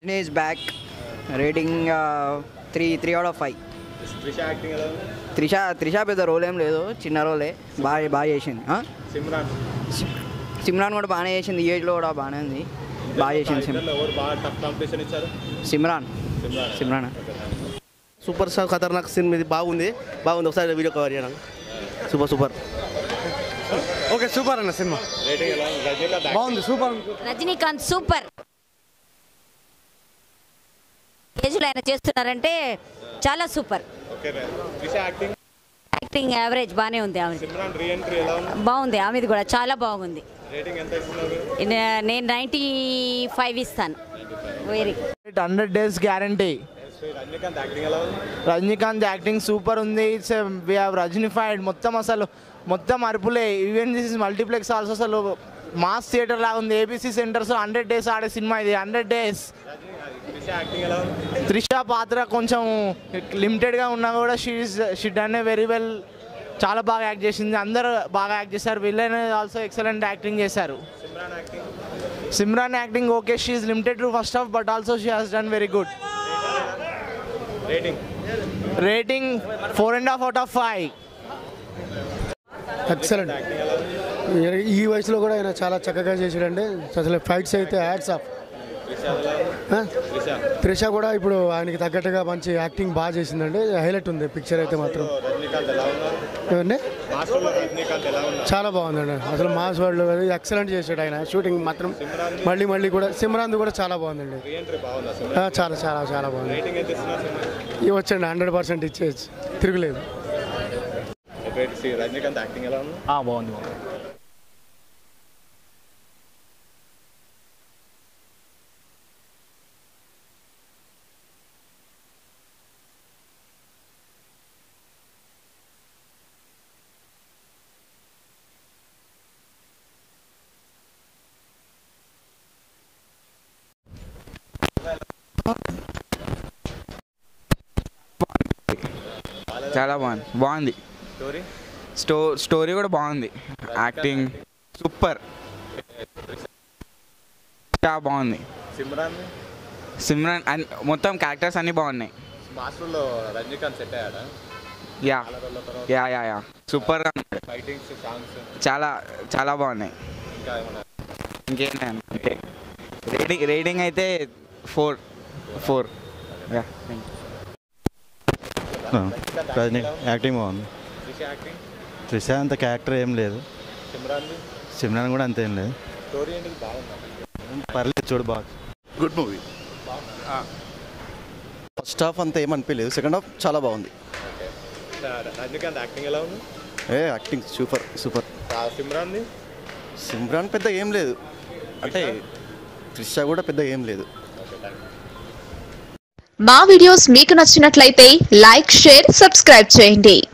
Disney is back. Rating uh, three three out of five Trisha acting ఎలా ఉంది త్రిష త్రిష పెద్ద role ఏం లేదు చిన్న రోలే బాగా బాగా చేసింది ఆ? సిమ్రాన్ సిమ్రాన్ కూడా బాగానే చేసింది ఈ ఏజ్లో కూడా బాగానే ఉంది బాగా చేసింది సిమ్ ఇద్దరిలో ఎవరు బాగా టఫ్ కాంపిటీషన్ ఇచ్చారు సిమ్రాన్ సిమ్రాన్ సిమ్రాన్ సూపర్ స్టార్ ఖతర్నాక్ సినిమా ఇది బాగుంది బాగుంది ఒకసారి వీడియో కవర్ చేయడం సూపర్ సూపర్ ఓకే సూపర్ అన్న సినిమా రేటింగ్ ఎలా ఉంది రజనీకాంత్ బాగుంది సూపర్ రజనీకాంత్ సూపర్ ఏజ్లో ఆయన చేస్తున్నారంటే చాలా super okay Trisha acting acting average బాగానే ఉంది ఆమె సిమ్రాన్ రీ ఎంట్రీ ఎలా ఉంది బాగుంది ఆమెది కూడా చాలా బాగుంది రేటింగ్ ఎంత ఇస్తున్నారు నే- నేను నైంటీ ఫైవ్ ఇస్తాను very hundred days guarantee Rajinikanth acting ఎలా ఉంది రజనీకాంత్ యాక్టింగ్ సూపర్ ఉంది ఇట్స్ వి హావ్ రజనీఫైడ్ మొత్తం అసలు మొత్తం అరుపులే even this is multiplex also అసలు మాస్ థియేటర్ లాగా ఉంది ఏబీసీ సెంటర్స్ హండ్రెడ్ డేస్ ఆడే సినిమా ఇది హండ్రెడ్ డేస్ త్రిష యాక్టింగ్ ఎలా ఉంది త్రిష పాత్ర కొంచెం లిమిటెడ్గా ఉన్నా కూడా she she done a very well చాలా బాగా యాక్ట్ చేసింది అందరూ బాగా యాక్ట్ చేశారు విలన్ ఆల్సో ఎక్సలెంట్ యాక్టింగ్ చేశారు Simran acting Simran acting okay she is limited to first half but also she has done very good rating rating four and half out of five excellent ఈ వయసులో కూడా ఆయన చాలా చక్కగా చేసాడండి అసలు ఫైట్స్ అయితే యాడ్స్ ఆఫ్ త్రిష ఎలా ఉంది త్రిష త్రిష కూడా ఇప్పుడు ఆయనకి తగ్గట్టుగా మంచి యాక్టింగ్ బాగా చేసిందండి హైలైట్ ఉంది పిక్చర్ అయితే మాత్రం రజనీకాంత్ ఎలా ఉన్నారు ఏమండి మాస్టర్లో రజనీకాంత్ ఎలా ఉన్నారు చాలా బాగుందండి అసలు మాస్ వరల్డ్ ఎక్సలెంట్ చేశాడు ఆయన షూటింగ్ మాత్రం మళ్ళీ మళ్ళీ కూడా సిమ్రాన్ కూడా చాలా బాగుందండి రీ ఎంట్రీ బాగుందా సిమ్రాన్ ఆ, చాలా చాలా చాలా బాగుంది రేటింగ్ ఎంత ఇస్తున్నారు సిమ్రాన్ ఇవ్వచ్చండి హండ్రెడ్ పర్సెంట్ ఇచ్చేయచ్చు తిరుగులేదు ఓకే రజనీకాంత్ యాక్టింగ్ ఎలా ఉంది బాగుంది బాగుంది చాలా బాగుంది బాగుంది స్టోరీ స్టో స్టోరీ కూడా బాగుంది యాక్టింగ్ సూపర్ చాలా బాగుంది సిమ్రాన్ సిమ్రాన్ అండ్ మొత్తం క్యారెక్టర్స్ అన్నీ బాగున్నాయి మాస్టర్లో రజనీకాంత్ సెట్ అయ్యాడా యా యా యా యా సూపర్గా ఉంది. ఫైటింగ్స్ సాంగ్స్ చాలా చాలా బాగున్నాయి ఇంకా ఏమన్నా ఇంకేంటి అంతే రేటింగ్ రేటింగ్ అయితే four four yeah thank Rajini acting బాగుంది త్రిష యాక్టింగ్ త్రిష అంత క్యారెక్టర్ ఏం లేదు సిమ్రాన్ సిమ్రాన్ కూడా అంత ఏం లేదు స్టోరీ ఏంటి బాగుందా పర్లేదు చూడు బాగా గుడ్ మూవీ ఫస్ట్ హాఫ్ అంత ఏమనిపించలేదు సెకండ్ హాఫ్ చాలా బాగుంది ఓకే రజనీకాంత్ యాక్టింగ్ ఎలా ఉంది ఏ యాక్టింగ్ సూపర్ సూపర్ ఆ సిమ్రాన్ది సిమ్రాన్ పెద్ద ఏం లేదు అంటే త్రిష కూడా పెద్ద ఏం లేదు ఓకే థ్యాంక్ యూ మా వీడియోస్ మీకు నచ్చినట్లయితే లైక్ షేర్ సబ్స్క్రైబ్ చేయండి